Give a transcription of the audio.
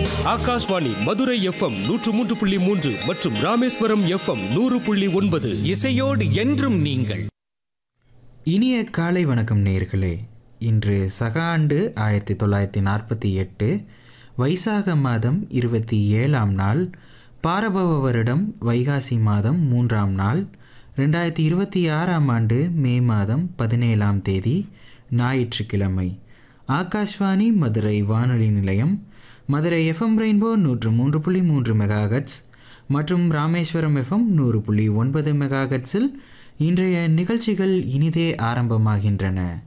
Akashvani Madurai FM நூற்று மூன்று புள்ளி மூன்று மற்றும் ராமேஸ்வரம் எஃப்எம் நூறு புள்ளி ஒன்பது இசையோடு என்றும் நீங்கள் இனிய காலை வணக்கம் நேர்களே இன்று சக ஆண்டு ஆயிரத்தி தொள்ளாயிரத்தி நாற்பத்தி எட்டு வைசாக மாதம் இருபத்தி ஏழாம் நாள் பாரபவ வருடம் வைகாசி மாதம் மூன்றாம் நாள் ரெண்டாயிரத்தி இருபத்தி ஆறாம் ஆண்டு மே மாதம் பதினேழாம் தேதி ஞாயிற்றுக்கிழமை ஆகாஷ்வாணி மதுரை வானொலி நிலையம் மதுரை எஃப்எம் ரெயின்போ நூற்று மூன்று புள்ளி மூன்று மெகாஹட்ஸ் மற்றும் ராமேஸ்வரம் எஃப்எம் நூறு புள்ளி ஒன்பது மெகாஹட்ஸில் இன்றைய நிகழ்ச்சிகள் இனிதே ஆரம்பமாகின்றன